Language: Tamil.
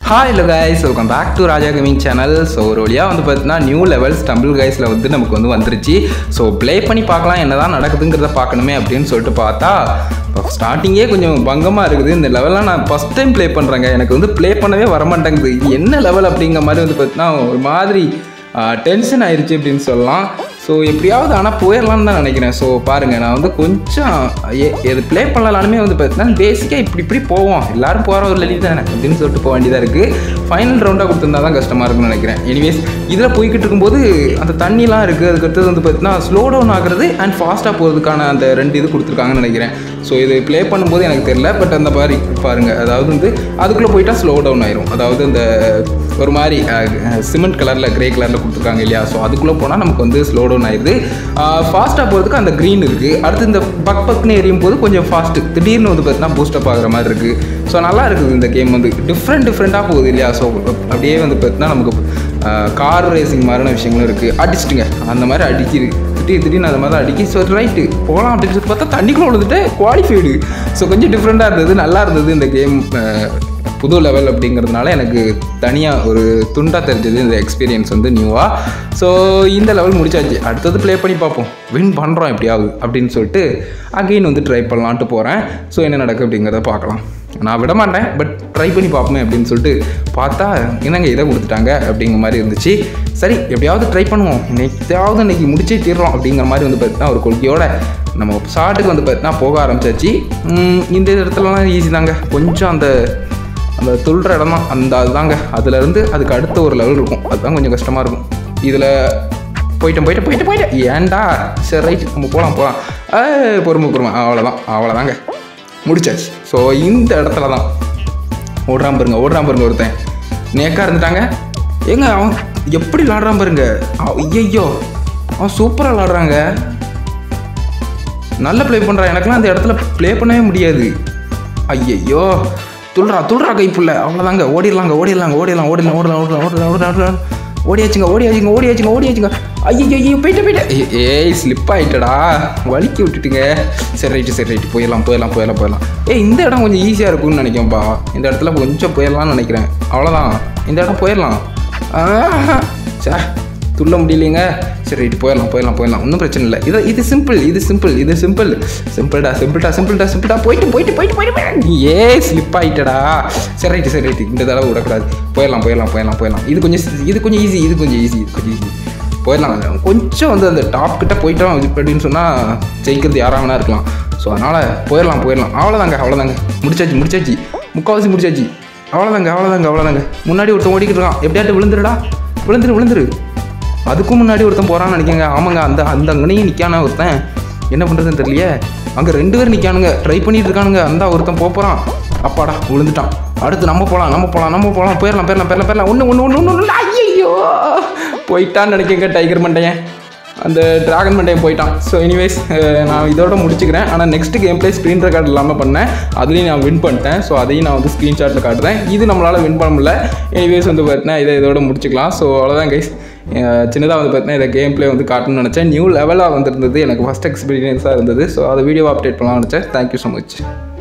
Hi hello guys welcome back to Raja gaming channel so ஒரு வழியாக வந்து பார்த்தீங்கன்னா நியூ லெவல் ஸ்டம்பிள் கைஸில் வந்து நமக்கு வந்து வந்துருச்சு ஸோ ப்ளே பண்ணி பார்க்கலாம் என்னதான் நடக்குதுங்கிறத பார்க்கணுமே அப்படின்னு சொல்லிட்டு பார்த்தா ஸ்டார்டிங்கே கொஞ்சம் பங்கமாக இருக்குது இந்த லெவலாம் நான் ஃபஸ்ட் டைம் ப்ளே பண்ணுறேங்க எனக்கு வந்து ப்ளே பண்ணவே வர மாட்டேங்குது இது என்ன லெவல் அப்படிங்கிற மாதிரி வந்து பார்த்தீங்கன்னா ஒரு மாதிரி டென்ஷன் ஆயிடுச்சு அப்படின்னு சொல்லலாம் ஸோ எப்படியாவது ஆனால் போயிடலாம்னு தான் நினைக்கிறேன் ஸோ பாருங்கள் நான் வந்து கொஞ்சம் எ- எது ப்ளே பண்ணலாலுமே வந்து பார்த்தீங்கன்னா பேசிக்காக இப்படி இப்படி போவோம் எல்லாரும் போகிற ஒரு லெலி தானே அப்படின்னு சொல்லிட்டு போக வேண்டியதாக இருக்குது ஃபைனல் ரவுண்டாக கொடுத்துருந்தா தான் கஷ்டமாக இருக்கும்னு நினைக்கிறேன் எனிவேஸ் இதில் போய்கிட்டு இருக்கும்போது அந்த தண்ணிலாம் இருக்குது அதுக்கடுத்தது வந்து பார்த்தீங்கன்னா ஸ்லோ டவுன் ஆகுறது அண்ட் ஃபாஸ்ட்டாக போகிறதுக்கான அந்த ரெண்டு இது கொடுத்துருக்காங்கன்னு நினைக்கிறேன் ஸோ இது ப்ளே பண்ணும்போது எனக்கு தெரியல பட் அந்த மாதிரி பாருங்கள் அதாவது வந்து அதுக்குள்ளே போயிட்டா ஸ்லோ டவுன் ஆயிரும் அதாவது இந்த ஒரு மாதிரி சிமெண்ட் கலரில் கிரே கலரில் கொடுத்துருக்காங்க இல்லையா ஸோ அதுக்குள்ளே போனால் நமக்கு வந்து ஸ்லோ டவுன் ஆயிடுது ஃபாஸ்ட்டாக போகிறதுக்கு அந்த க்ரீன் இருக்குது அடுத்து இந்த பக் பக்னு எரியும் போது கொஞ்சம் ஃபாஸ்ட்டு திடீர்னு வந்து பார்த்தீங்கன்னா பூஸ்டப் ஆகிற மாதிரி இருக்குது ஸோ நல்லா இருக்குது இந்த கேம் வந்து டிஃப்ரெண்ட் டிஃப்ரெண்ட்டாக போகுது இல்லையா ஸோ அப்படியே வந்து பார்த்தீங்கன்னா நமக்கு கார் ரேசிங் மாதிரியான விஷயங்களும் இருக்குது அடிச்சிட்டுங்க அந்த மாதிரி அடிக்கிது திடீர் திடீர்னு அந்த மாதிரி அடிக்கி ஸோ ரைட்டு போகலாம் அப்படின்னு சொல்லி பார்த்தா தண்ணிக்குள்ளே விழுந்துட்டு குவாலிஃபைடு ஸோ கொஞ்சம் டிஃப்ரெண்ட்டாக இருந்தது நல்லா இருந்தது இந்த கேம் புது லெவல் அப்படிங்கிறதுனால எனக்கு தனியாக ஒரு துண்டாக தெரிஞ்சது இந்த எக்ஸ்பீரியன்ஸ் வந்து நியூவாக ஸோ இந்த லெவல் முடிச்சாச்சு அடுத்தது ப்ளே பண்ணி பார்ப்போம் வின் பண்ணுறோம் எப்படியாவது அப்படின்னு சொல்லிட்டு அகெயின் வந்து ட்ரை பண்ணலான்ட்டு போகிறேன் ஸோ என்ன நடக்கு அப்படிங்கிறத பார்க்கலாம் நான் விட மாட்டேன் பட் ட்ரை பண்ணி பார்ப்போமே அப்படின்னு சொல்லிட்டு பார்த்தா என்னங்க இதை கொடுத்துட்டாங்க அப்படிங்கிற மாதிரி இருந்துச்சு சரி எப்படியாவது ட்ரை பண்ணுவோம் இன்னைக்காவது இன்னைக்கு முடிச்சே தீர்றோம் அப்படிங்கிற மாதிரி வந்து பார்த்தீங்கன்னா ஒரு கொள்கையோட நம்ம ஷார்ட்டுக்கு வந்து பார்த்தீங்கன்னா போக ஆரம்பிச்சாச்சு உம், இந்த இடத்துலலாம் ஈஸி தாங்க கொஞ்சம் அந்த அந்த துள்ளுற இடம் தான் அந்த அதுதாங்க அதுலேருந்து அதுக்கு அடுத்த ஒரு லெவல் இருக்கும் அதுதான் கொஞ்சம் கஷ்டமாக இருக்கும் இதில் போயிட்டேன் போயிட்டேன் போயிட்டேன் போயிட்டேன் ஏன்டா சரி ரைட் நம்ம போகலாம் போகலாம் ஏய், பொறுமை பொறுமை அவ்வளோதான் அவ்வளோதாங்க முடிச்சாச்சு ஸோ இந்த இடத்துல தான் ஓடுறான் பாருங்க ஓடுறான் பாருங்க ஒருத்தன் நேக்கா இருந்துட்டாங்க ஏங்க அவன் எப்படி விளாடுறான் பாருங்க ஐயோ அவன் சூப்பராக விளாடுறாங்க நல்ல ப்ளே பண்ணுறான் எனக்கெல்லாம் அந்த இடத்துல ப்ளே பண்ணவே முடியாது ஐயையோ துள்றா துள்றா கைப்புள்ள அவ்வளோதாங்க ஓடிடலாங்க ஓடிடலாங்க ஓடிடலாம் ஓடிடலாம் ஓடலாம் ஓடலாம் ஓடலாம் ஓடலாம் ஓடலாம் ஓடியாச்சுங்க ஓடியாச்சுங்க ஓடியாச்சுங்க ஓடியாச்சுங்க ஐயோ ஐயோ போயிட்டு போயிட்டு ஏய், ஏய் ஸ்லிப் ஆயிட்டடா வலிக்கி விட்டுட்டுங்க சரி ரைட்டு சரி ரைட்டு போயிடலாம் போயிடலாம் போயிடலாம் போயிடலாம் ஏய் இந்த இடம் கொஞ்சம் ஈஸியாக இருக்கும்னு நினைக்கிறேன்ப்பா இந்த இடத்துல கொஞ்சம் போயிடலாம்னு நினைக்கிறேன் அவ்வளோதான் இந்த இடம் போயிடலாம் ஆஹா. சே துள்ள முடியலைங்க சரி ரைட்டு போயிடலாம் போயிடலாம் போயிடலாம் ஒன்றும் பிரச்சனை இல்லை இது இது சிம்பிள் இது சிம்பிள் இது சிம்பிள் சிம்பிள்டா சிம்பிள்டா சிம்பிள்டா சிம்பிள்டா போயிட்டு போயிட்டு போயிட்டு போயிட்டு போயிட்டு ஏ ஸ்லிப் ஆயிட்டடா சரி ரைட்டு சரி ரைட்டு இந்த தடவை விடக்கூடாது போயிடலாம் போயிடலாம் போயிடலாம் போயிடலாம் இது கொஞ்சம் இது கொஞ்சம் ஈஸி இது கொஞ்சம் ஈஸி இது கொஞ்சம் ஈஸி போயிடலாம் கொஞ்சம் வந்து அந்த டாப் கிட்ட போயிட்டோம் இது அப்படின்னு சொன்னால் ஜெயிக்கிறது யாராக வேணா இருக்கலாம் ஸோ அதனால் போயிடலாம் போயிடலாம் அவ்வளோதாங்க அவ்வளோதாங்க முடிச்சாச்சு முடிச்சாச்சு முக்கால்வாசி முடிச்சாச்சு அவ்வளோதாங்க அவ்வளோதாங்க அவ்வளோதாங்க முன்னாடி ஒருத்தன் ஓடிக்கிட்டு இருக்கான் எப்படியாட்டு விழுந்துருடா விழுந்துரு விழுந்துரு அதுக்கும் முன்னாடி ஒருத்தன் போகிறான்னு நினைக்கங்க ஆமாங்க அந்த அந்த அங்கனையும் நிற்கான ஒருத்தன் என்ன பண்ணுறதுன்னு தெரியலையே அங்கே ரெண்டு பேர் நிற்கானுங்க ட்ரை பண்ணிட்டு இருக்கானுங்க அந்த ஒருத்தன் போக போகிறான் அப்பாடா விழுந்துட்டான் அடுத்து நம்ம போகலாம் நம்ம போகலாம் நம்ம போகலாம் போயிடலாம் போயிடலாம் போயிடலாம் போயிடலாம் ஒன்று ஒன்று ஒன்று ஒன்று ஒன்று ஐயோ போயிட்டான்னு நினைக்கங்க டைகர் மண்டையன் அந்த டிராகன் மண்டையன் போயிட்டான் ஸோ எனிவேஸ் நான் இதோட முடிச்சுக்கிறேன் ஆனால் next game play screen record இல்லாமல் பண்ணேன் அதுலேயும் நான் வின் பண்ணிட்டேன் ஸோ அதையும் நான் வந்து ஸ்க்ரீன்ஷாட்டில் காட்டுறேன் இது நம்மளால் வின் பண்ண முடியல எனிவேஸ் வந்து பார்த்தீங்கன்னா இதை இதோட முடிச்சுக்கலாம் ஸோ அவ்வளோதான் கைஸ் சின்னதாக வந்து பார்த்தீங்கன்னா இதை கேம் பிளே வந்து காட்டணும்னு நினச்சேன் நியூ லெவலாக வந்திருந்தது எனக்கு ஃபஸ்ட் எக்ஸ்பீரியன்ஸாக இருந்தது ஸோ அதை வீடியோ அப்டேட் பண்ணலாம்னு நினச்சேன் தேங்க்யூ ஸோ மச்